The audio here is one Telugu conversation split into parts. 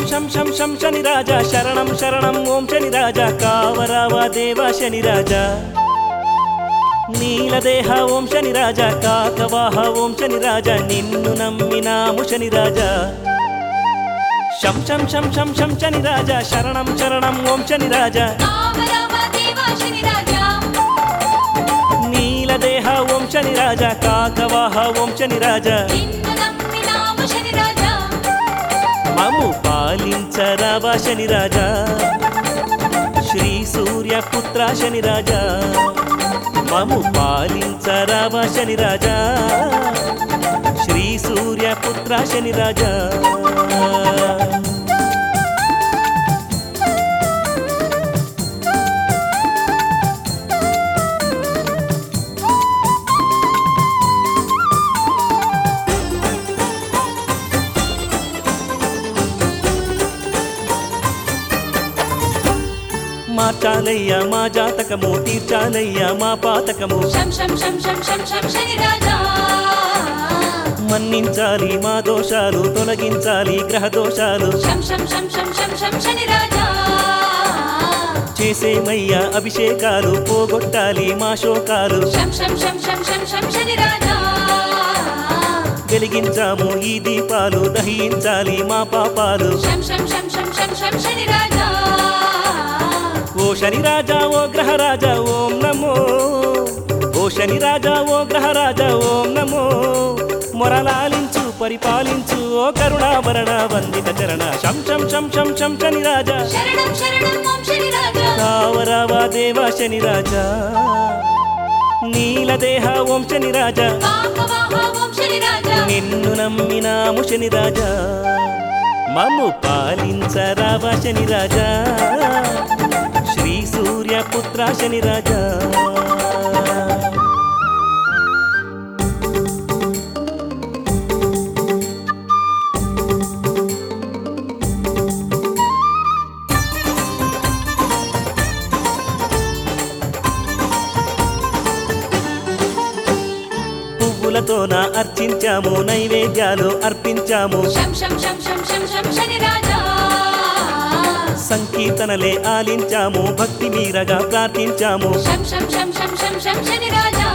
శం శం శం శని రాజా శరణం శరణం ఓం శని రాజా కావరావా దేవా శని రాజా నీలదేహ ఓం శని రాజా కాకవాహ ఓం శని రాజా నిన్ను నమ్మినాము శని రాజా శం శం శం శం శం శని రాజా శరణం శరణం ఓం శని రాజా కామరామ దేవా శని రాజా నీలదేహ ఓం శని రాజా కాకవాహ ఓం శని రాజా నిన్ను నమ్మినాము శని రాజా మము పాలించరావా శని రాజా శ్రీ సూర్య పుత్ర శని రాజా మము పాలించరావా శని రాజా శ్రీ సూర్య పుత్ర శని రాజా మార్చాలయ్యా మా జాతకము తీర్చాలయ్యా మా పాతకము శం శం శం శం శం శం శని రాజా మన్నించాలి మా దోషాలు తొలగించాలి గ్రహ దోషాలు శం శం శం శం శం శం శని రాజా చేసేమయ్యా అభిషేకాలు పోగొట్టాలి మా శోకాలు శం శం శం శం శం శం శని రాజా వెలిగించాము ఈ దీపాలు దహించాలి మా పాపాలు శం శం శం శం శం శం శని రాజా ఓ శని రాజా ఓ గ్రహ రాజా ఓం నమో ఓ శని రాజా ఓ గ్రహ రాజా ఓం నమో మొరలాలించు పరిపాలించు ఓ కరుణాభరణ వందిత చరణ శం శం శం శం శం శని రాజా శరణం శరణం ఓం శని రాజా రావరావా దేవా శని రాజా నీలదేహ ఓం శని రాజా కాకవాహ ఓం శని రాజా నిన్ను నమ్మినాము శని రాజా మమ్ము పాలించరావా శని రాజా శ్రీ సూర్య పుత్ర శని రాజా పువ్వులతోన అర్చించాము నైవేద్యాలు అర్పించాము శం శం శం శం శం శం శని రాజా సంకీర్తనలే ఆలించాము భక్తి మీరగా ప్రార్థించాము శం శం శం శం శం శం శని రాజా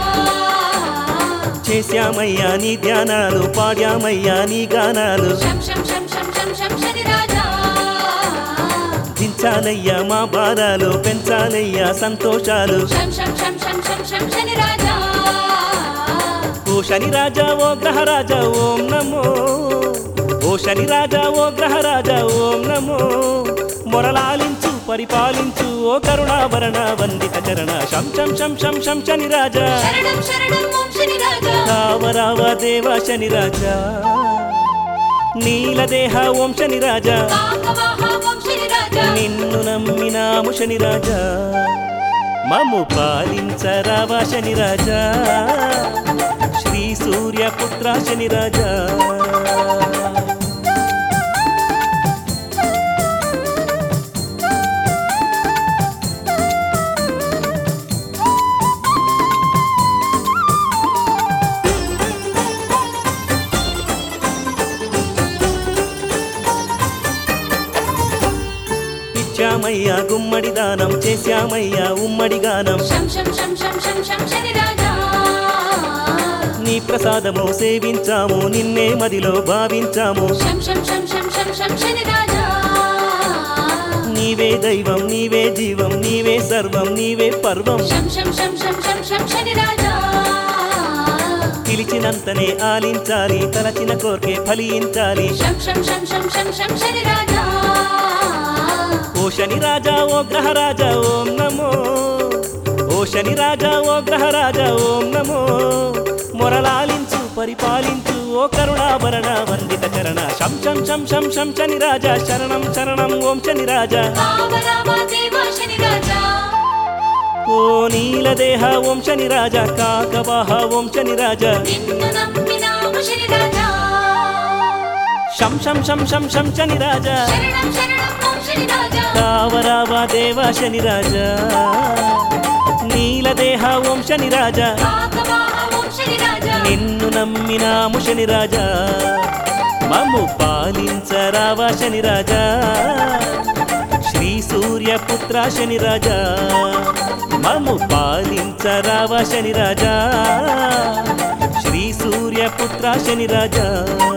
చేశామయ్యా నీ ధ్యానాలు పాడామయ్యా నీ గానాలు శం శం శం శం శం శం శని రాజా దించాలయ్యా మా బాధాలు పెంచాలయ్యా సంతోషాలు శం శం శం శం శం శం శని రాజా ఓ శని రాజా ఓ గ్రహ రాజా ఓం నమో ఓ శని రాజా ఓ గ్రహ రాజా ఓం నమో మొరలాలించు పరిపాలించు ఓ కరుణాభరణ వందిత చరణ శం శం శం శం శం శని రాజా శరణం శరణం ఓం శని రాజా రావరావ దేవా శని రాజా నీలదేహ ఓం శని రాజా కాకవాహ ఓం శని రాజా నిన్ను నమ్మినాము శని రాజా మమ్ము పాలించరావా శని రాజా శ్రీ సూర్య పుత్ర శని రాజా ఇచ్చామయ్యా గుమ్మడి దానం చేశామయ్యా ఉమ్మడి గానం శం శం శం శం శం శం శని రాజా నీ ప్రసాదము సేవించాము నిన్నే మదిలో భావించాము శం శం శం శం శం శం శని రాజా నీవే దైవం నీవే జీవం నీవే సర్వం నీవే పర్వం శం శం శం శం శం శం శని రాజా పిలిచినంతనే ఆలించాలి తలచిన కోర్కే ఫలించాలి శం శం శం శం శం శం శని రాజా ఓ శని రాజా ఓ గ్రహ రాజా ఓం నమో ఓ శని రాజా ఓ గ్రహ రాజా ఓం నమో మొరలాలించు పరిపాలించు ఓ కరుణాభరణ వందిత చరణ శం శం శం శం శం శని రాజా శరణం శరణం ఓం శని రాజా కామరామ దేవా శని రాజా ఓ నీలదేహ ఓం శని రాజా కాకవాహ ఓం శని రాజా నిన్ను నమ్మినాము శని రాజా శం శం శం శం శం శని రాజా శరణం శరణం ఓం శని రాజా కావరావా దేవా శని రాజా నీలదేహ ఓం శని రాజా కాకవాహ ఓం శని రాజా నిన్ను నమ్మినాము శని రాజా మమ్ము పాలించరావా శని రాజా శ్రీ సూర్యపుత్ర శని రాజా మమ్ము పాలించరావా శని రాజా శ్రీ సూర్యపుత్ర శని రాజా